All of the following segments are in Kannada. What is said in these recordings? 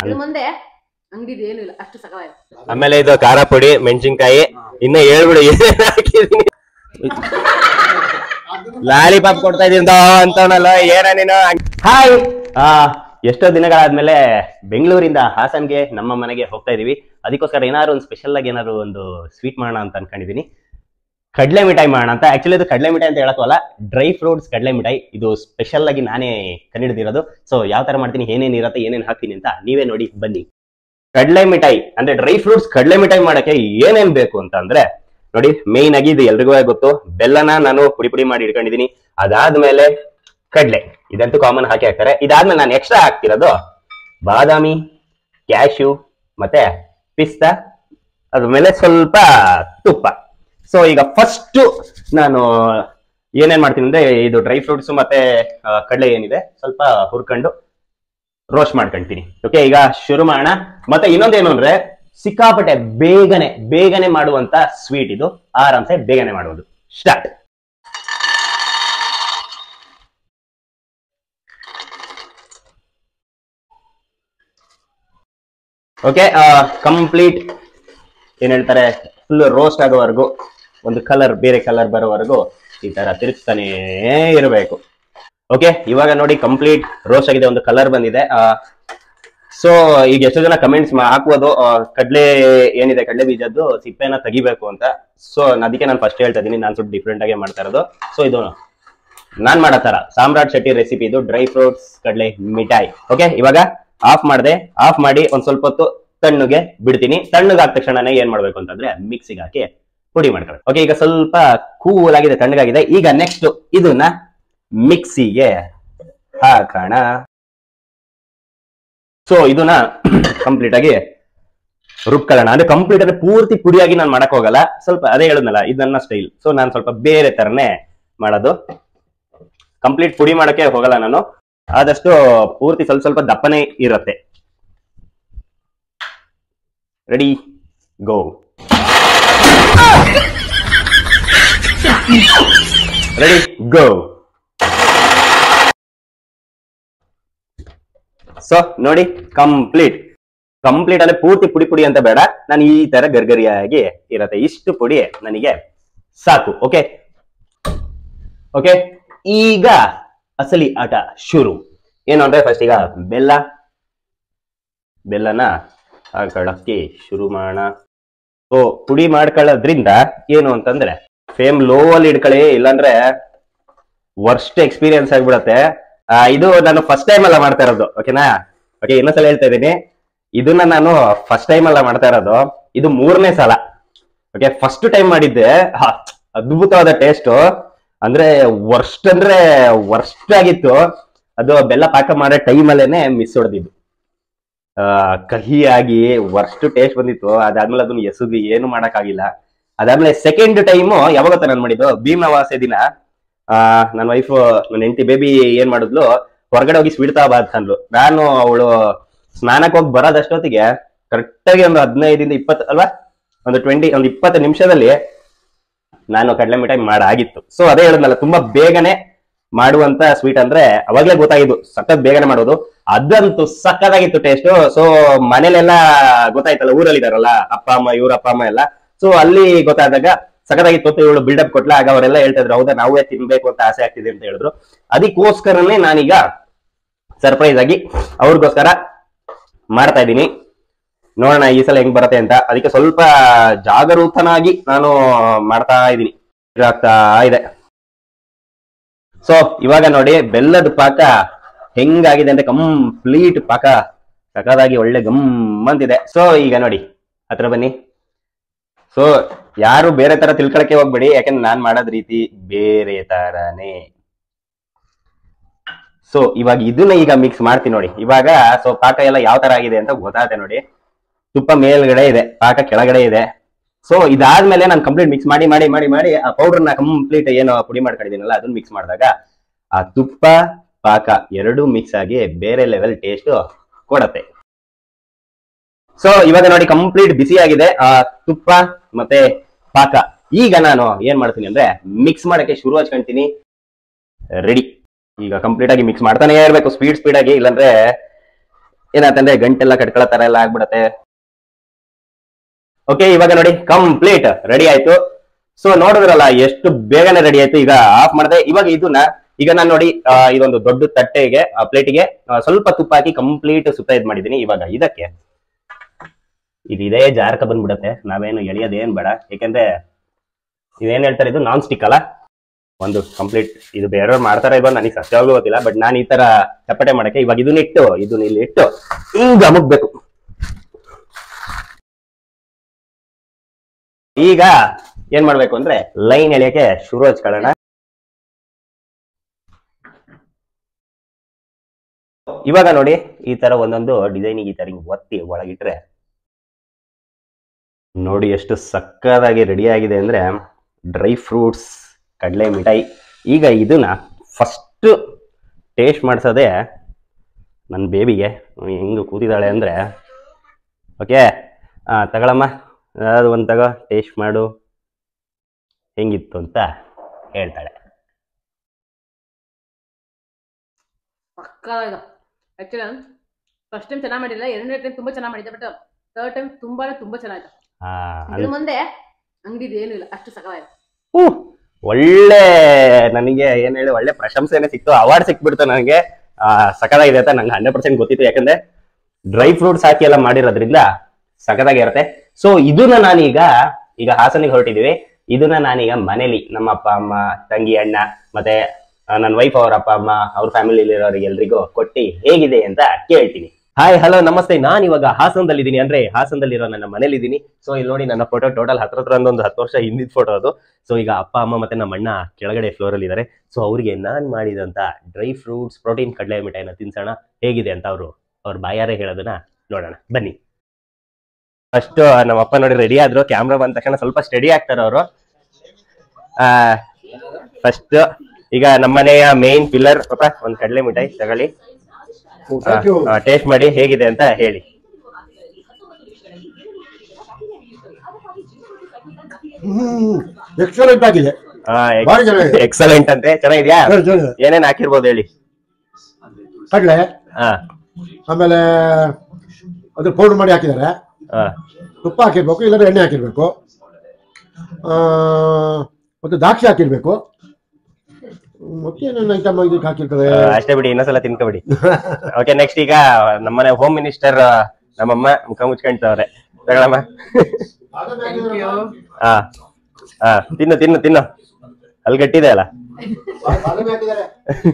ಇದ್ರ ಮುಂದೆ ಅಂಗಡಿದು ಏನು ಇಲ್ಲ ಅಷ್ಟು ಸಕಲಾಗಿದೆ ಆಮೇಲೆ ಇದು ಖಾರ ಪುಡಿ ಮೆಣಸಿನ್ಕಾಯಿ ಇನ್ನ ಹೇಳ್ಬಿಡು ಏನೇನ್ ಹಾಕಿದೀನಿ ಲಾಲಿಪಾಪ್ ಕೊಡ್ತಾ ಇದೀನಿ ಅಂತವನಲ್ಲ ಏನ ನೀನು ಹಾಯ್ ಆ ಎಷ್ಟೋ ದಿನಗಳಾದ್ಮೇಲೆ ಬೆಂಗಳೂರಿಂದ ಹಾಸನ್ಗೆ ನಮ್ಮ ಮನೆಗೆ ಹೋಗ್ತಾ ಇದೀವಿ ಅದಕ್ಕೋಸ್ಕರ ಏನಾದ್ರು ಒಂದು ಸ್ಪೆಷಲ್ ಆಗಿ ಏನಾದ್ರು ಒಂದು ಸ್ವೀಟ್ ಮಾಡೋಣ ಅಂತ ಅನ್ಕೊಂಡಿದೀನಿ ಕಡಲೆ ಮಿಠಾಯಿ ಮಾಡೋಣ ಅಂತ ಆಕ್ಚುಲಿ ಇದು ಕಡಲೆ ಮಿಠಾಯಿ ಅಂತ ಹೇಳಕ್ಕಲ್ಲ ಡ್ರೈ ಫ್ರೂಟ್ಸ್ ಕಡಲೆ ಮಿಠಾಯಿ ಇದು ಸ್ಪೆಷಲ್ ಆಗಿ ನಾನೇ ಕಂಡಿಡಿದಿರೋದು ಸೊ ಯಾವ ತರ ಮಾಡ್ತೀನಿ ಏನೇನ್ ಇರತ್ತೆ ಏನೇನ್ ಹಾಕ್ತೀನಿ ಅಂತ ನೀವೇ ನೋಡಿ ಬನ್ನಿ ಕಡಲೆ ಮಿಠಾಯಿ ಅಂದ್ರೆ ಡ್ರೈ ಫ್ರೂಟ್ಸ್ ಕಡಲೆ ಮಿಠಾಯಿ ಮಾಡಕ್ಕೆ ಏನೇನ್ ಬೇಕು ಅಂತ ಅಂದ್ರೆ ನೋಡಿ ಮೇನ್ ಆಗಿ ಇದು ಎಲ್ರಿಗೂ ಗೊತ್ತು ಬೆಲ್ಲನ ನಾನು ಪುಡಿ ಪುಡಿ ಮಾಡಿ ಇಟ್ಕೊಂಡಿದೀನಿ ಅದಾದ್ಮೇಲೆ ಕಡ್ಲೆ ಇದಂತೂ ಕಾಮನ್ ಹಾಕಿ ಹಾಕ್ತಾರೆ ಇದಾದ್ಮೇಲೆ ನಾನು ಎಕ್ಸ್ಟ್ರಾ ಹಾಕ್ತಿರೋದು ಬಾದಾಮಿ ಕ್ಯಾಶ್ಯೂ ಮತ್ತೆ ಪಿಸ್ತಾ ಅದ್ರ ಮೇಲೆ ಸ್ವಲ್ಪ ತುಪ್ಪ ಸೊ ಈಗ ಫಸ್ಟ್ ನಾನು ಏನೇನ್ ಮಾಡ್ತೀನಿ ಅಂದ್ರೆ ಇದು ಡ್ರೈ ಫ್ರೂಟ್ಸ್ ಮತ್ತೆ ಆ, ಕಡಲೆ ಏನಿದೆ ಸ್ವಲ್ಪ ಹುರ್ಕೊಂಡು ರೋಸ್ಟ್ ಮಾಡ್ಕೊಂತೀನಿ ಓಕೆ ಈಗ ಶುರು ಮಾಡೋಣ ಮತ್ತೆ ಇನ್ನೊಂದೇನು ಅಂದ್ರೆ ಸಿಕ್ಕಾಪಟ್ಟೆ ಬೇಗನೆ ಬೇಗನೆ ಮಾಡುವಂತ ಸ್ವೀಟ್ ಇದು ಆರಾಮ್ಸೆ ಬೇಗನೆ ಮಾಡುವುದು ಸ್ಟಾರ್ಟ್ ಓಕೆ ಕಂಪ್ಲೀಟ್ ಏನ್ ಹೇಳ್ತಾರೆ ಫುಲ್ ರೋಸ್ಟ್ ಆಗೋವರೆಗೂ ಒಂದು ಕಲರ್ ಬೇರೆ ಕಲರ್ ಬರೋವರೆಗೂ ಈ ತರ ತಿರುಗಿಸ್ತಾನೇ ಇರಬೇಕು ಓಕೆ ಇವಾಗ ನೋಡಿ ಕಂಪ್ಲೀಟ್ ರೋಸ್ಟ್ ಆಗಿದೆ ಒಂದು ಕಲರ್ ಬಂದಿದೆ ಸೊ ಈಗ ಎಷ್ಟು ಜನ ಕಮೆಂಟ್ಸ್ ಹಾಕುವುದು ಆ, ಕಡ್ಲೆ ಏನಿದೆ ಕಡ್ಲೆ ಬೀಜದ್ದು ಸಿಪ್ಪೆನ ತೆಗಿಬೇಕು ಅಂತ ಸೊ ಅದಕ್ಕೆ ನಾನು ಫಸ್ಟ್ ಹೇಳ್ತಾ ಇದೀನಿ ನಾನು ಸ್ವಲ್ಪ ಡಿಫ್ರೆಂಟ್ ಆಗಿ ಮಾಡ್ತಾ ಇರೋದು ಸೊ ಇದು ನಾನ್ ಮಾಡೋ ತರ ಸಾಮ್ರಾಟ್ ಶೆಟ್ಟಿ ರೆಸಿಪಿ ಇದು ಡ್ರೈ ಫ್ರೂಟ್ಸ್ ಕಡ್ಲೆ ಮಿಠಾಯಿ ಓಕೆ ಇವಾಗ ಆಫ್ ಮಾಡಿದೆ ಆಫ್ ಮಾಡಿ ಒಂದ್ ಸ್ವಲ್ಪ ಹೊತ್ತು ತಣ್ಣಗೆ ಬಿಡ್ತೀನಿ ತಣ್ಣಗೆ ಆದ ತಕ್ಷಣನೇ ಏನ್ ಮಾಡ್ಬೇಕು ಅಂತಂದ್ರೆ ಮಿಕ್ಸಿಗೆ ಹಾಕಿ ಪುಡಿ ಮಾಡ್ಕೊಳ್ಳಿ ಓಕೆ ಈಗ ಸ್ವಲ್ಪ ಕೂಲ್ ಆಗಿದೆ ತಣ್ಣಗಾಗಿದೆ ಈಗ ನೆಕ್ಸ್ಟ್ ಇದನ್ನ ಮಿಕ್ಸಿಗೆ ಹಾಕೋಣ ಸೊ ಇದನ್ನ ಕಂಪ್ಲೀಟ್ ಆಗಿ ರುಬ್ಕೊಳ್ಳೋಣ ಅಂದ್ರೆ ಕಂಪ್ಲೀಟ್ ಆಗಿ ಪೂರ್ತಿ ಪುಡಿಯಾಗಿ ನಾನು ಮಾಡಕ್ ಹೋಗಲ್ಲ ಸ್ವಲ್ಪ ಅದೇ ಹೇಳಿದ್ನಲ್ಲ ಇದು ನನ್ನ ಸ್ಟೈಲ್ ಸೊ ನಾನು ಸ್ವಲ್ಪ ಬೇರೆ ತರನೇ ಮಾಡೋದು ಕಂಪ್ಲೀಟ್ ಪುಡಿ ಮಾಡಕ್ಕೆ ಹೋಗಲ್ಲ ನಾನು ಆದಷ್ಟು ಪೂರ್ತಿ ಸ್ವಲ್ಪ ಸ್ವಲ್ಪ ದಪ್ಪನೇ ಇರತ್ತೆ ready go ready go so ನೋಡಿ ಕಂಪ್ಲೀಟ್ ಕಂಪ್ಲೀಟ್ ಅಂದ್ರೆ ಪೂರ್ತಿ ಪುಡಿ ಪುಡಿ ಅಂತ ಬೇಡ ನಾನು ಈ ತರ ಗರ್ಗರಿಯಾಗಿ ಇರತ್ತೆ ಇಷ್ಟು ಪುಡಿ ನನಗೆ ಸಾಕು ಓಕೆ ಓಕೆ ಈಗ ಅಸಲಿ ಆಟ ಶುರು ಏನು ಅಂದ್ರೆ ಫಸ್ಟ್ ಈಗ ಬೆಲ್ಲ ಬೆಲ್ಲನ ಹಾಕೊಳ್ಳಕ್ಕೆ ಶುರು ಮಾಡೋಣ ಸೊ ಪುಡಿ ಮಾಡ್ಕೊಳ್ಳೋದ್ರಿಂದ ಏನು ಅಂತಂದ್ರೆ ಫೇಮ್ ಲೋ ಅಲ್ಲಿ ಇಡ್ಕೊಳ್ಳಿ ಇಲ್ಲಾಂದ್ರೆ ವರ್ಸ್ಟ್ ಎಕ್ಸ್ಪೀರಿಯನ್ಸ್ ಆಗ್ಬಿಡತ್ತೆ ಆ, ಇದು ನಾನು ಫಸ್ಟ್ ಟೈಮ್ ಅಲ್ಲ ಮಾಡ್ತಾ ಇರೋದು ಓಕೆನಾ ಓಕೆ ಇನ್ನೊಂದ್ಸಲ ಹೇಳ್ತಾ ಇದ್ದೀನಿ ಇದನ್ನ ನಾನು ಫಸ್ಟ್ ಟೈಮ್ ಅಲ್ಲ ಮಾಡ್ತಾ ಇರೋದು ಇದು ಮೂರನೇ ಸಲ ಓಕೆ ಫಸ್ಟ್ ಟೈಮ್ ಮಾಡಿದ್ದೆ ಹ, ಅದ್ಭುತವಾದ ಟೇಸ್ಟ್ ಅಂದ್ರೆ ವರ್ಸ್ಟ್ ಅಂದ್ರೆ ವರ್ಸ್ಟ್ ಆಗಿತ್ತು ಅದು ಬೆಲ್ಲ ಪಾಕ ಮಾಡೋ ಟೈಮಲ್ಲೇನೆ ಮಿಸ್ ಹೊಡೆದಿದ್ದು ಆ, ಕಹಿಯಾಗಿ ವರ್ಸ್ಟ್ ಟೇಸ್ಟ್ ಬಂದಿತ್ತು ಅದಾದ್ಮೇಲೆ ಅದನ್ನ ಎಸುದಿ ಏನು ಮಾಡಕ್ಕಾಗಿಲ್ಲ ಅದಾದ್ಮೇಲೆ ಸೆಕೆಂಡ್ ಟೈಮು ಯಾವಾಗ ಗೊತ್ತಾ ನಾನು ಮಾಡಿದ್ದು ಭೀಮವಾಸೆ ದಿನ ಆ ನನ್ನ ವೈಫ್ ನನ್ನ ಹೆಂಡತಿ ಬೇಬಿ ಏನ್ ಮಾಡಿದ್ಲು ಹೊರಗಡೆ ಹೋಗಿ ಸ್ವೀಟ್ ತಗೋ ಬಾ ಅಂತ ಅಂದ್ಲು ನಾನು ಅವಳು ಸ್ನಾನಕ್ಕೆ ಹೋಗಿ ಬರೋದಷ್ಟೊತ್ತಿಗೆ ಕರೆಕ್ಟ್ ಆಗಿ ಒಂದು ಹದಿನೈದಿಂದ ಇಪ್ಪತ್ತು ಅಲ್ವಾ ಒಂದು ಟ್ವೆಂಟಿ ಒಂದು ಇಪ್ಪತ್ತು ನಿಮಿಷದಲ್ಲಿ ನಾನು ಕಡಲೆ ಮಿಠಾಯಿ ಮಾಡಾಗಿತ್ತು ಸೊ ಅದೇ ಹೇಳಿದ್ನಲ್ಲ ತುಂಬಾ ಬೇಗನೆ ಮಾಡುವಂತ ಸ್ವೀಟ್ ಅಂದ್ರೆ ಅವಾಗ್ಲೇ ಗೊತ್ತಾಗಿದ್ದು ಸಖತ್ ಬೇಗನೆ ಮಾಡೋದು ಅದಂತೂ ಸಖತ್ತಾಗಿತ್ತು ಟೇಸ್ಟ್ ಸೊ ಮನೇಲೆಲ್ಲ ಗೊತ್ತಾಯ್ತಲ್ಲ ಊರಲ್ಲಿ ಇದಾರಲ್ಲ ಅಪ್ಪ ಅಮ್ಮ ಇವ್ರ ಅಪ್ಪ ಅಮ್ಮ ಎಲ್ಲ ಸೊ ಅಲ್ಲಿ ಗೊತ್ತಾದಾಗ ಸಖತ್ತಾಗಿತ್ತು ಅಂತ ಇವಳು ಬಿಲ್ಡಪ್ ಕೊಟ್ಲ ಆಗ ಅವರೆಲ್ಲ ಹೇಳ್ತಾ ಇದ್ರು ಹೌದಾ ನಾವೇ ತಿನ್ಬೇಕು ಅಂತ ಆಸೆ ಆಗ್ತಿದೆ ಅಂತ ಹೇಳಿದ್ರು ಅದಕ್ಕೋಸ್ಕರನೇ ನಾನೀಗ ಸರ್ಪ್ರೈಸ್ ಆಗಿ ಅವ್ರಿಗೋಸ್ಕರ ಮಾಡ್ತಾ ಇದ್ದೀನಿ ನೋಡೋಣ ಈ ಸಲ ಹೆಂಗ್ ಬರತ್ತೆ ಅಂತ ಅದಕ್ಕೆ ಸ್ವಲ್ಪ ಜಾಗರೂಕನಾಗಿ ನಾನು ಮಾಡ್ತಾ ಇದ್ದೀನಿ ಆಗ್ತಾ ಇದೆ ಸೊ ಇವಾಗ ನೋಡಿ ಬೆಲ್ಲದ ಪಾಕ ಹೆಂಗಾಗಿದೆ ಅಂದ್ರೆ ಕಂಪ್ಲೀಟ್ ಪಾಕ ಸಖತ್ತಾಗಿ ಒಳ್ಳೆ ಗಮ್ಮಂತಿದೆ ಸೊ ಈಗ ನೋಡಿ ಹತ್ರ ಬನ್ನಿ ಸೊ ಯಾರು ಬೇರೆ ತರ ತಿಳ್ಕೊಳಕ್ಕೆ ಹೋಗ್ಬೇಡಿ ಯಾಕಂದ್ರೆ ನಾನ್ ಮಾಡೋದ್ ರೀತಿ ಬೇರೆ ತರನೇ ಸೊ ಇವಾಗ ಇದನ್ನ ಈಗ ಮಿಕ್ಸ್ ಮಾಡ್ತೀನಿ ನೋಡಿ ಇವಾಗ ಸೊ ಪಾಕ ಎಲ್ಲ ಯಾವ ತರ ಆಗಿದೆ ಅಂತ ಗೊತ್ತಾಗುತ್ತೆ ನೋಡಿ ತುಪ್ಪ ಮೇಲ್ಗಡೆ ಇದೆ ಪಾಕ ಕೆಳಗಡೆ ಇದೆ ಸೊ ಇದಾದ್ಮೇಲೆ ನಾನು ಕಂಪ್ಲೀಟ್ ಮಿಕ್ಸ್ ಮಾಡಿ ಮಾಡಿ ಮಾಡಿ ಮಾಡಿ ಆ ಪೌಡರ್ನ ಕಂಪ್ಲೀಟ್ ಏನು ಪುಡಿ ಮಾಡ್ಕೊಂಡಿದ್ದೀನಲ್ಲ ಅದನ್ನ ಮಿಕ್ಸ್ ಮಾಡಿದಾಗ ಆ ತುಪ್ಪ ಪಾಕ ಎರಡೂ ಮಿಕ್ಸ್ ಆಗಿ ಬೇರೆ ಲೆವೆಲ್ ಟೇಸ್ಟ್ ಕೊಡತ್ತೆ ಸೊ ಇವಾಗ ನೋಡಿ ಕಂಪ್ಲೀಟ್ ಬಿಸಿ ಆಗಿದೆ ಆ ತುಪ್ಪ ಮತ್ತೆ ಪಾಕ ಈಗ ನಾನು ಏನ್ ಮಾಡ್ತೀನಿ ಅಂದ್ರೆ ಮಿಕ್ಸ್ ಮಾಡಕ್ಕೆ ಶುರು ಹಚ್ಕೊಂತೀನಿ ರೆಡಿ ಈಗ ಕಂಪ್ಲೀಟ್ ಆಗಿ ಮಿಕ್ಸ್ ಮಾಡ್ತಾನೆ ಇರ್ಬೇಕು ಸ್ಪೀಡ್ ಸ್ಪೀಡ್ ಆಗಿ ಇಲ್ಲಾಂದ್ರೆ ಏನಾತಂದ್ರೆ ಗಂಟೆಲ್ಲ ಕಟ್ಕೊಳ್ಳೋ ತರ ಎಲ್ಲ ಆಗ್ಬಿಡತ್ತೆ ಓಕೆ ಇವಾಗ ನೋಡಿ ಕಂಪ್ಲೀಟ್ ರೆಡಿ ಆಯ್ತು ಸೊ ನೋಡಿದ್ರಲ್ಲ ಎಷ್ಟು ಬೇಗನೆ ರೆಡಿ ಆಯ್ತು ಈಗ ಆಫ್ ಮಾಡಿದೆ ಇವಾಗ ಇದನ್ನ ಈಗ ನಾನು ನೋಡಿ ಆ, ಇದೊಂದು ದೊಡ್ಡ ತಟ್ಟೆಗೆ ಪ್ಲೇಟಿಗೆ ಸ್ವಲ್ಪ ತುಪ್ಪ ಹಾಕಿ ಕಂಪ್ಲೀಟ್ ಸುತ್ತ ಇದ್ ಮಾಡಿದೀನಿ ಇವಾಗ ಇದಕ್ಕೆ ಇದು ಇದೇ ಜಾರಕ ಬಂದ್ಬಿಡತ್ತೆ ನಾವೇನು ಎಳಿಯೋದೇನ್ ಬೇಡ ಯಾಕಂದ್ರೆ ಇದೇನ್ ಹೇಳ್ತಾರೆ ಇದು ನಾನ್ ಸ್ಟಿಕ್ ಅಲ್ಲ ಒಂದು ಕಂಪ್ಲೀಟ್ ಇದು ಬೇರೆಯವ್ರು ಮಾಡ್ತಾರ ಇವಾಗ ನನಗೆ ಸತ್ಯವಾಗ್ಲೂ ಗೊತ್ತಿಲ್ಲ ಬಟ್ ನಾನು ಈ ತರ ಚಪ್ಪಟೆ ಮಾಡಕ್ಕೆ ಇವಾಗ ಇದನ್ನ ಇಟ್ಟು ಇದನ್ನ ಇಲ್ಲಿ ಇಟ್ಟು ಹಿಂಗ ಅಮುಕ್ಬೇಕು ಈಗ ಏನ್ ಮಾಡ್ಬೇಕು ಅಂದ್ರೆ ಲೈನ್ ಎಳೆಯಕ್ಕೆ ಶುರು ಹಚ್ಕೊಳ್ಳೋಣ ಇವಾಗ ನೋಡಿ ಈ ತರ ಒಂದೊಂದು ಡಿಸೈನಿಗೆ ಈ ತರ ಹಿಂಗ್ ಒತ್ತಿ ಒಳಗಿಟ್ರೆ ನೋಡಿ ಎಷ್ಟು ಸಕ್ಕದಾಗಿ ರೆಡಿ ಆಗಿದೆ ಅಂದ್ರೆ ಡ್ರೈ ಫ್ರೂಟ್ಸ್ ಕಡಲೆ ಮಿಠಾಯಿ ಈಗ ಇದನ್ನ ಫಸ್ಟ್ ಟೇಸ್ಟ್ ಮಾಡಿಸೋದೇ ನನ್ನ ಬೇಬಿಗೆ ಹೆಂಗೆ ಕೂತಿದ್ದಾಳೆ ಅಂದ್ರೆ ಓಕೆ ಹಾಂ ತಗೊಳಮ್ಮ ಅದು ಒಂದು ತಗೋ ಟೇಸ್ಟ್ ಮಾಡು ಹೆಂಗಿತ್ತು ಅಂತ ಹೇಳ್ತಾಳೆ ಪಕ್ಕ ಇದು ಆಕ್ಚುಲಿ ಫಸ್ಟ್ ಟೈಮ್ ಚೆನ್ನಾಗಿ ಮಾಡಿಲ್ಲ ಎರಡನೇ ಟೈಮ್ ತುಂಬಾ ಚೆನ್ನಾಗಿ ಮಾಡಿದ್ದೆ ಬಟ್ ಥರ್ಡ್ ಟೈಮ್ ತುಂಬಾನೇ ತುಂಬಾ ಚೆನ್ನಾಗಿತ್ತು ಆ, ಇದ್ರ ಮುಂದೆ ಅಂಗಡಿದು ಏನು ಇಲ್ಲ ಅಷ್ಟು ಸಕಲಾಯ್ತು ಹ್ಞೂ ಒಳ್ಳೆ ನನಗೆ ಏನ್ ಹೇಳಿ ಒಳ್ಳೆ ಪ್ರಶಂಸೆನೆ ಸಿಕ್ತು ಅವಾರ್ಡ್ ಸಿಕ್ಬಿಡ್ತು ನನಗೆ ಆ, ಸಖತ್ತಾಗಿದೆ ಅಂತ ನಂಗೆ ಹಂಡ್ರೆಡ್ ಪರ್ಸೆಂಟ್ ಗೊತ್ತಿತ್ತು ಯಾಕಂದ್ರೆ ಡ್ರೈ ಫ್ರೂಟ್ಸ್ ಹಾಕಿ ಎಲ್ಲ ಮಾಡಿರೋದ್ರಿಂದ ಸಖತ್ತಾಗಿರುತ್ತೆ ಸೊ ಇದನ್ನ ನಾನೀಗ ಈಗ ಹಾಸನಿಗೆ ಹೊರಟಿದೀವಿ ಇದನ್ನ ನಾನೀಗ ಮನೇಲಿ ನಮ್ಮ ಅಪ್ಪ ಅಮ್ಮ ತಂಗಿ ಅಣ್ಣ ಮತ್ತೆ ನನ್ನ ವೈಫ್ ಅವ್ರ ಅಪ್ಪ ಅಮ್ಮ ಅವ್ರ ಫ್ಯಾಮಿಲಿ ಇರೋರಿಗೆ ಎಲ್ರಿಗೂ ಕೊಟ್ಟು ಹೇಗಿದೆ ಅಂತ ಕೇಳ್ತೀನಿ ಹಾಯ್ ಹಲೋ ನಮಸ್ತೆ ನಾನು ಇವಾಗ ಹಾಸನದಲ್ಲಿದ್ದೀನಿ ಅಂದ್ರೆ ಹಾಸನದಲ್ಲಿರೋ ನನ್ನ ಮನೇಲಿದ್ದೀನಿ ಸೊ ಇಲ್ಲಿ ನೋಡಿ ನನ್ನ ಫೋಟೋ ಟೋಟಲ್ ಹತ್ರ ಹತ್ರ ಒಂದು ಹತ್ತು ವರ್ಷ ಹಿಂದಿನ ಫೋಟೋ ಅದು ಸೊ ಈಗ ಅಪ್ಪ ಅಮ್ಮ ಮತ್ತೆ ನಮ್ಮ ಅಣ್ಣ ಕೆಳಗಡೆ ಫ್ಲೋರ್ ಅಲ್ಲಿ ಇದ್ದಾರೆ ಸೊ ಅವರಿಗೆ ನಾನ್ ಮಾಡಿದಂತ ಡ್ರೈ ಫ್ರೂಟ್ಸ್ ಪ್ರೋಟೀನ್ ಕಡಲೆ ಮಿಠಾಯಿನ ತಿನ್ಸೋಣ ಹೇಗಿದೆ ಅಂತ ಅವರು ಅವ್ರ ಬಾಯಾರೆ ಹೇಳೋದನ್ನ ನೋಡೋಣ ಬನ್ನಿ ಫಸ್ಟ್ ನಮ್ಮ ಅಪ್ಪ ನೋಡಿ ರೆಡಿ ಆದ್ರು ಕ್ಯಾಮ್ರಾ ಬಂದ ತಕ್ಷಣ ಸ್ವಲ್ಪ ಸ್ಟಡಿ ಆಗ್ತಾರೆ ಅವರು ಫಸ್ಟ್ ಈಗ ನಮ್ಮನೆಯ ಮೇನ್ ಪಿಲ್ಲರ್ ಪಾಪ ಒಂದ್ ಕಡಲೆ ಮಿಠಾಯಿ ತಗೊಳ್ಳಿ ಟೇಸ್ಟ್ ಮಾಡಿ ಹೇಗಿದೆ ಅಂತ ಹೇಳಿ ಹ್ಮ್ ಎಕ್ಸಲೆಂಟ್ ಆಗಿದೆ ಭಾರಿ ಚೆನ್ನಾಗಿದೆ. ಎಕ್ಸಲೆಂಟ್ ಅಂತೆ ಚೆನ್ನಾಗಿದ್ಯಾ ಸರಿ, ಚೆನ್ನಾಗಿದೆ. ಏನೇನ್ ಹಾಕಿರ್ಬೋದು ಹೇಳಿ ಕಡಲೆ ಹಾ ಆಮೇಲೆ ಅದು ಪೌಡರ್ ಮಾಡಿ ಹಾಕಿದ್ದಾರೆ ಹಾ ತುಪ್ಪ ಹಾಕಿರ್ಬೇಕು ಇಲ್ಲಾಂದ್ರೆ ಎಣ್ಣೆ ಹಾಕಿರ್ಬೇಕು ಆ, ಮತ್ತೆ ದ್ರಾಕ್ಷಿ ಹಾಕಿರ್ಬೇಕು ಮತ್ತೆ ಏನೇನು ಐಟಮ್ ಇದಕ್ಕೆ ಹಾಕಿರ್ತದೆ ಆ, ಅಷ್ಟೇ ಬಿಡಿ ಇನ್ನೊಂದ್ಸಲ ತಿನ್ಕೊಬಿಡಿ ಓಕೆ ನೆಕ್ಸ್ಟ್ ಈಗ ನಮ್ಮನೆ ಹೋಮ್ ಮಿನಿಸ್ಟರ್ ನಮ್ಮಮ್ಮ ಮುಖ ಮುಚ್ಕೊಂತವ್ರೆ ತಗೊಳಮ್ಮ ಹಾ ಹಾ ತಿನ್ನು ತಿನ್ನು ತಿನ್ನು ಅಲ್ಲಿ ಗಟ್ಟಿದೆ ಅಲ್ಲ ಬಾದಾಮಿ ಹಾಕಿದ್ದಾರೆ.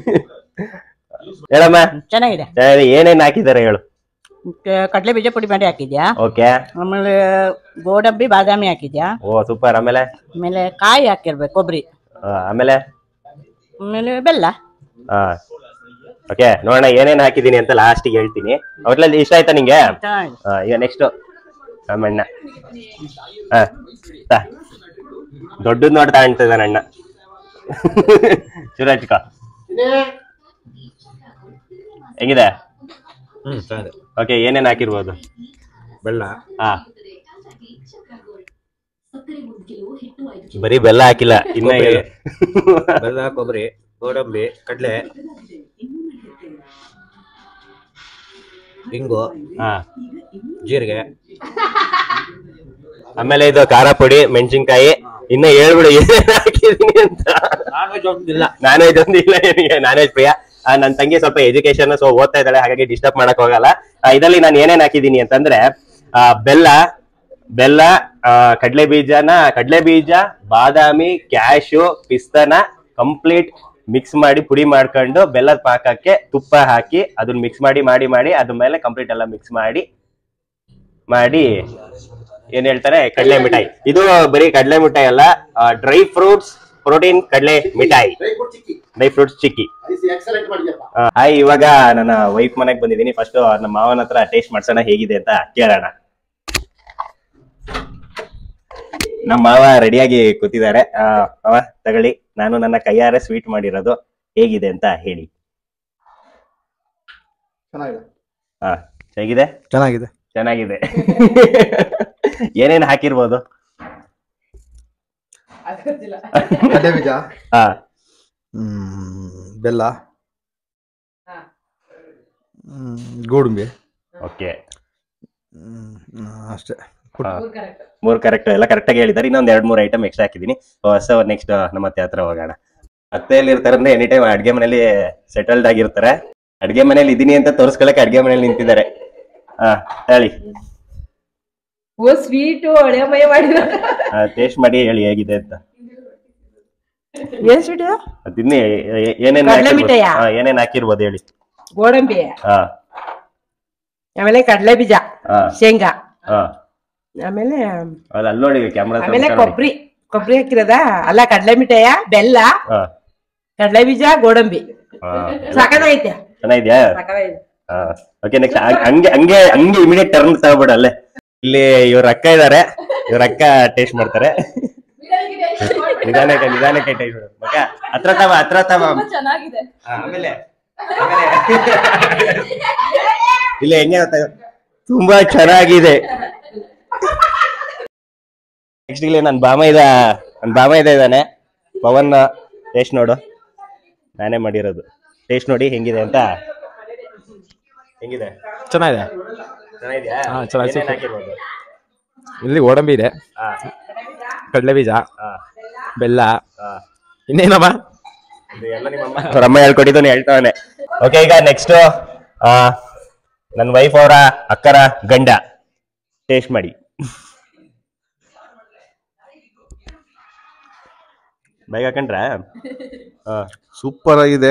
ಹೇಳಮ್ಮ ಚೆನ್ನಾಗಿದೆ ಚೆನ್ನಾಗಿದೆ. ಏನೇನ್ ಹಾಕಿದ್ದಾರೆ ಹೇಳು ಕ- ಕಡ್ಲೆ ಬೀಜ ಪುಡಿ ಮಾಡಿ ಹಾಕಿದ್ಯಾ ಓಕೆ ಆಮೇಲೆ ಗೋಡಂಬಿ ಬಾದಾಮಿ ಹಾಕಿದ್ಯಾ ಓ ಸೂಪರ್ ಆಮೇಲೆ ಆಮೇಲೆ ಕಾಯಿ ಹಾಕಿರ್ಬೇಕು ಕೊಬ್ಬರಿ ಆ, ಆಮೇಲೆ ಆಮೇಲೆ ಬೆಲ್ಲ ಹಾ ಓಕೆ ನೋಡೋಣ ಏನೇನ್ ಹಾಕಿದೀನಿ ಅಂತ ಲಾಸ್ಟಿಗೆ ಹೇಳ್ತೀನಿ ಒಟ್ಲಲ್ಲಿ ಇಷ್ಟ ಆಯ್ತಾ ನಿಂಗೆ ಚೆನ್ನಾಗಿದೆ. ಆ, ಈಗ ನೆಕ್ಸ್ಟ್ ನಮ್ಮಣ್ಣ ಹಾ ತಾ. ದೊಡ್ಡದ್ ನೋಡ್ತಾ ಅಂತಿದ್ದಾನೆ ಅಣ್ಣ ಶಿವರಾಜ್ಕ ಹೆಂಗಿದೆ ಹ್ಮ್ ಚೆನ್ನಾಗಿದೆ ಓಕೆ ಏನೇನ್ ಹಾಕಿರ್ಬೋದು ಬೆಲ್ಲ ಹಾ ಬರೀ ಬೆಲ್ಲ ಹಾಕಿಲ್ಲ ಇನ್ನ ಕೊಬ್ಬರಿ. ಹೇಳು. ಬೆಲ್ಲ ಕೊಬ್ಬರಿ ಗೋಡಂಬಿ ಕಡಲೆ ಹಿಂಗು ಹಾ ಜೀರಿಗೆ ಆಮೇಲೆ ಇದು ಖಾರ ಪುಡಿ ಮೆಣಸಿನ್ಕಾಯಿ ಇನ್ನ ಹೇಳ್ಬಿಡು ಏನೇನ್ ಹಾಕಿದೀನಿ ಅಂತ ನಾನ್ ವೆಜ್ ಒಂದಿಲ್ಲ ನಾನ್ ವೆಜ್ ಒಂದು ಇಲ್ಲ ಏನಿಗೆ ನಾನ್ ವೆಜ್ ಪ್ರಿಯ ಆ, ನನ್ ತಂಗಿ ಸ್ವಲ್ಪ ಎಜುಕೇಶನ್ ಸೊ ಓದ್ತಾ ಇದ್ದಾಳೆ ಹಾಗಾಗಿ ಡಿಸ್ಟರ್ಬ್ ಮಾಡಕ್ ಹೋಗಲ್ಲ ಆ, ಇದರಲ್ಲಿ ನಾನು ಏನೇನ್ ಹಾಕಿದೀನಿ ಅಂತಂದ್ರೆ ಆ, ಬೆಲ್ಲ ಬೆಲ್ಲ ಆ, ಕಡ್ಲೆ ಬೀಜನ ಕಡ್ಲೆ ಬೀಜ ಬಾದಾಮಿ ಕ್ಯಾಶು ಪಿಸ್ತನ ಕಂಪ್ಲೀಟ್ ಮಿಕ್ಸ್ ಮಾಡಿ ಪುಡಿ ಮಾಡ್ಕೊಂಡು ಬೆಲ್ಲದ ಪಾಕಕ್ಕೆ ತುಪ್ಪ ಹಾಕಿ ಅದನ್ನ ಮಿಕ್ಸ್ ಮಾಡಿ ಮಾಡಿ ಮಾಡಿ ಅದ್ರ ಮೇಲೆ ಕಂಪ್ಲೀಟ್ ಎಲ್ಲ ಮಿಕ್ಸ್ ಮಾಡಿ ಮಾಡಿ ಏನ್ ಹೇಳ್ತಾರೆ ಕಡಲೆ ಮಿಠಾಯಿ ಇದು ಬರೀ ಕಡಲೆ ಮಿಠಾಯಿ ಅಲ್ಲ ಡ್ರೈ ಫ್ರೂಟ್ಸ್ ಪ್ರೋಟೀನ್ ಕಡಲೆ ಮಿಠಾಯಿ ಡ್ರೈ ಫ್ರೂಟ್ಸ್ ಚಿಕ್ಕಿ ಎಕ್ಸಲೆಂಟ್ ಮಾಡಿದ್ಯಪ್ಪ ಆ, ಹಾಯ್ ಇವಾಗ ನನ್ನ ವೈಫ್ ಮನೆಗ್ ಬಂದಿದ್ದೀನಿ ಫಸ್ಟ್ ನಮ್ಮ ಮಾವನ ಹತ್ರ ಟೇಸ್ಟ್ ಮಾಡ್ಸೋಣ ಹೇಗಿದೆ ಅಂತ ಕೇಳೋಣ ನಮ್ಮ ಮಾವ ರೆಡಿಯಾಗಿ ಕೂತಿದ್ದಾರೆ ಆ, ಮಾವ ತಗೊಳ್ಳಿ ನಾನು ನನ್ನ ಕೈಯಾರೆ ಸ್ವೀಟ್ ಮಾಡಿರೋದು ಹೇಗಿದೆ ಅಂತ ಹೇಳಿ ಚೆನ್ನಾಗಿದೆ ಹಾ ಹೇಗಿದೆ ಚೆನ್ನಾಗಿದೆ ಚೆನ್ನಾಗಿದೆ ಏನೇನ್ ಹಾಕಿರ್ಬೋದು ಅದು ಗೊತ್ತಿಲ್ಲ ಕಡಲೆ ಬೀಜ ಹಾ ಹ್ಮ್ ಬೆಲ್ಲ ಹಾ. ಹ್ಮ್ ಗೋಡಂಬಿ ಓಕೆ ಅಷ್ಟೇ ಕರೆಕ್ಟ್ ಮೂರ್ ಕರೆಕ್ಟ್ ಎಲ್ಲ ಕರೆಕ್ಟ್ ಆಗಿ ಹೇಳಿದ್ದಾರೆ ಇನ್ನೊಂದ್ ಎರಡ್ ಮೂರ್ ಐಟಮ್ ಎಕ್ಸ್ಟ್ರಾ ಹಾಕಿದೀನಿ ಸೊ ನೆಕ್ಸ್ಟ್ ನಮ್ಮ ಅತ್ತೆ ಹತ್ರ ಹೋಗೋಣ ಅತ್ತೆ ಎಲ್ಲಿ ಇರ್ತಾರೆ ಅಂದ್ರೆ ಎನಿ ಟೈಮ್ ಅಡ್ಗೆ ಮನೇಲಿ ಸೆಟಲ್ಡ್ ಆಗಿರ್ತಾರೆ ಅಡ್ಗೆ ಮನೇಲಿ ಇದೀನಿ ಅಂತ ತೋರ್ಸ್ಕೊಳಕ್ ಅಡ್ಗೆ ಮನೇಲಿ ನಿಂತಿದ್ದಾರೆ ಹಾ ಹೇಳಿ ಓ ಸ್ವೀಟು ಹಳೆ ಮಯ ಮಾಡಿದ ಟೇಸ್ಟ್ ಮಾಡಿ ಹೇಳಿ ಹೇಗಿದೆ ಅಂತ ಏನ್ ಸ್ವೀಟ್ ಅದಿನ್ನೇ ಏನೇನ್ ಕಡ್ಲೆ ಹಾಕಿರ್ಬೋದು? ಮಿಠಾಯ? ಹಾ, ಏನೇನ್ ಹಾಕಿರ್ಬೋದು ಹೇಳಿ ಗೋಡಂಬಿ ಹಾ ಆಮೇಲೆ ಕಡಲೆ ಬೀಜ ಹಾ ಶೇಂಗಾ ಹಾ ಆಮೇಲೆ ಅಲ್ಲಿ ಅಲ್ಲಿ ನೋಡಿ ಕ್ಯಾಮ್ರಾ ಆಮೇಲೆ ಕೊಬ್ಬರಿ ಕೊಬ್ಬರಿ ಹಾಕಿರೋದ ಅಲ್ಲ ಕಡಲೆ ಮಿಠಾಯ ಬೆಲ್ಲ ಹಾ ಕಡಲೆ ಬೀಜ ಗೋಡಂಬಿ ಹಾ ಸಾಕಾಗೈತೆ ಚೆನ್ನಾಗಿದ್ಯಾ ಸಾಕಾಗೈತೆ ಓಕೆ ನೆಕ್ಸ್ಟ್ ಹಂಗೆ ಹಂಗೆ ಹಂಗೆ ಇಮಿಡಿಯೇಟ್ ಟರ್ನ್ ತಗೋಬಿಡ ಅಲ್ಲೇ ಇಲ್ಲಿ ಇವ್ರ ಅಕ್ಕ ಇದಾರೆ ಇವ್ರ ಅಕ್ಕ ಟೇಸ್ಟ್ ಮಾಡ್ತಾರೆ ನಿಧಾನಕ್ಕೆ ನಿಧಾನಕ್ಕೆ ಟೇಸ್ಟ್ ಮಾಡು ಮಗ ಹತ್ರ ತವ ಹತ್ರ ತವ ಚೆನ್ನಾಗಿದೆ ಆ, ಆಮೇಲೆ ಆಮೇಲೆ ಇಲ್ಲ ಹೆಂಗೆ ಗೊತ್ತಾ? ತುಂಬಾ ಚೆನ್ನಾಗಿದೆ ನೆಕ್ಸ್ಟ್ ಇಲ್ಲಿ ನನ್ ಬಾಮ ಇದ ನನ್ ಬಾಮ ಇದ ಇದ್ದಾನೆ ಪವನ್ ಟೇಸ್ಟ್ ನೋಡು ನಾನೇ ಮಾಡಿರೋದು ಟೇಸ್ಟ್ ನೋಡಿ ಹೆಂಗಿದೆ ಅಂತ ಹೆಂಗಿದೆ ಚೆನ್ನಾಗಿದೆ ಚೆನ್ನಾಗಿದ್ಯಾ ಹಾ, ಚೆನ್ನಾಗಿ ಏನೇನ್ super. ಹಾಕಿರ್ಬೋದು ಇಲ್ಲಿ ಗೋಡಂಬಿ ಇದೆ ಹಾ ಕಡಲೆ ಬೀಜ ಹಾ ಬೆಲ್ಲ ಹಾ ಇನ್ನೇನಮ್ಮ ಅವ್ರ ಅಮ್ಮ ಹೇಳ್ಕೊಟ್ಟಿದ್ದು ಹೇಳ್ತಾವನೆ ಓಕೆ ಈಗ ನೆಕ್ಸ್ಟ್ ನನ್ನ ವೈಫ್ ಅವರ ಅಕ್ಕರ ಗಂಡ ಟೇಸ್ಟ್ ಮಾಡಿ ಬೈಕ್ ಹಾಕೊಂಡ್ರ ಹಾ ಸೂಪರ್ ಆಗಿದೆ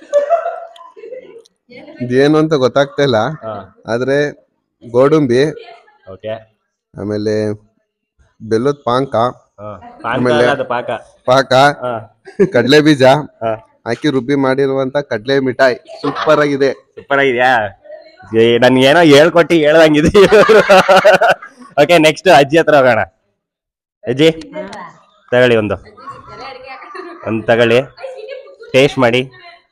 ಇದೇನು ಅಂತ ಗೊತ್ತಾಗ್ತಾ ಇಲ್ಲ ಹಾ ಆದ್ರೆ ಗೋಡಂಬಿ ಓಕೆ ಆಮೇಲೆ ಬೆಲ್ಲದ ಪಾಂಕ ಪಾಕ ಆಮೇಲೆ- ಅದು ಪಾಕ ಪಾಕ ಹಾ ಕಡಲೆ ಬೀಜ ಹಾ ಹಾಕಿ ರುಬ್ಬಿ ಮಾಡಿರುವಂತ ಕಡಲೆ ಮಿಠಾಯಿ ಸೂಪರ್ ಆಗಿದೆ ಸೂಪರ್ ಆಗಿದ್ಯಾ ನನ್ ಏನೋ ಹೇಳ್ಕೊಟ್ಟು ಹೇಳ್ದಂಗಿದೆ ಓಕೆ ನೆಕ್ಸ್ಟ್ ಅಜ್ಜಿ ಹತ್ರ ಹೋಗೋಣ ಅಜ್ಜಿ ತಗೊಳ್ಳಿ ಒಂದು ಒಂದು ತಗೊಳ್ಳಿ ಟೇಸ್ಟ್ ಮಾಡಿ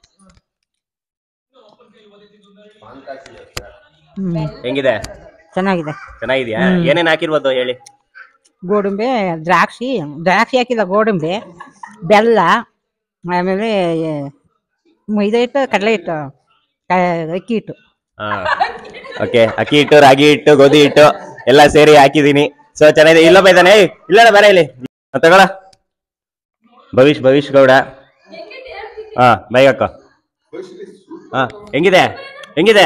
ಹೆಂಗಿದೆ ಚೆನ್ನಾಗಿದೆ ಚೆನ್ನಾಗಿದ್ಯಾ ಏನೇನ್ ಹಾಕಿರ್ಬೋದು ಹೇಳಿ ಗೋಡಂಬಿ ದ್ರಾಕ್ಷಿ ದ್ರಾಕ್ಷಿ ಹಾಕಿಲ್ಲ ಗೋಡಂಬಿ ಬೆಲ್ಲ ಆಮೇಲೆ ಮೈದಾ ಹಿಟ್ಟು ಕಡಲೆ ಹಿಟ್ಟು ಕ- ಅಕ್ಕಿ ಹಿಟ್ಟು ಓಕೆ ಅಕ್ಕಿ ಹಿಟ್ಟು ರಾಗಿ ಹಿಟ್ಟು ಗೋಧಿ ಹಿಟ್ಟು ಎಲ್ಲ ಸೇರಿ ಹಾಕಿದೀನಿ ಸೊ ಚೆನ್ನಾಗಿದೆ ಇಲ್ಲ ಬೈದಾನೆ ಏಯ್ ಇಲ್ಲ ಬೇರೆ ಇಲ್ಲಿ ಆ, ತಗೊಳ ಭವಿಷ್ ಭವಿಷ್ ಗೌಡ ಹಾ ಬೈ ಅಕ್ಕ ಹಾ ಹೆಂಗಿದೆ ಹೆಂಗಿದೆ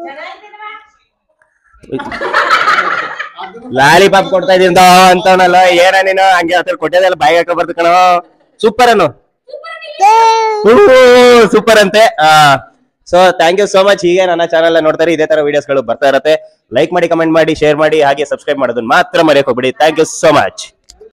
ಲಾಲಿಪಾಪ್ ಕೊಡ್ತಾ ಇದೀನಿ ಅಂತವನಲ್ಲ ಏನ ನೀನು ಹಂಗೆ ಹತ್ರ ಕೊಟ್ಟಿದ್ದೆಲ್ಲ ಬಾಯಿ ಹಾಕ ಬರ್ದು ಕಣೋ ಸೂಪರ್ ಅನ್ನು ಸೂಪರ್ ಅಂತೆ so thank you so much ಹೀಗೆ ನನ್ನ ಚಾನಲ್ ನೋಡ್ತಾರೆ ಇದೇ ತರ ವಿಡಿಯೋಸ್ಗಳು ಬರ್ತಾ ಇರತ್ತೆ ಲೈಕ್ ಮಾಡಿ ಕಮೆಂಟ್ ಮಾಡಿ ಶೇರ್ ಮಾಡಿ ಹಾಗೆ ಸಬ್ಸ್ಕ್ರೈಬ್ ಮಾಡೋದನ್ನ ಮಾತ್ರ ಮರೆಯಕ್ ಹೋಗ್ಬಿಡಿ ಥ್ಯಾಂಕ್ ಯು ಸೋ ಮಚ್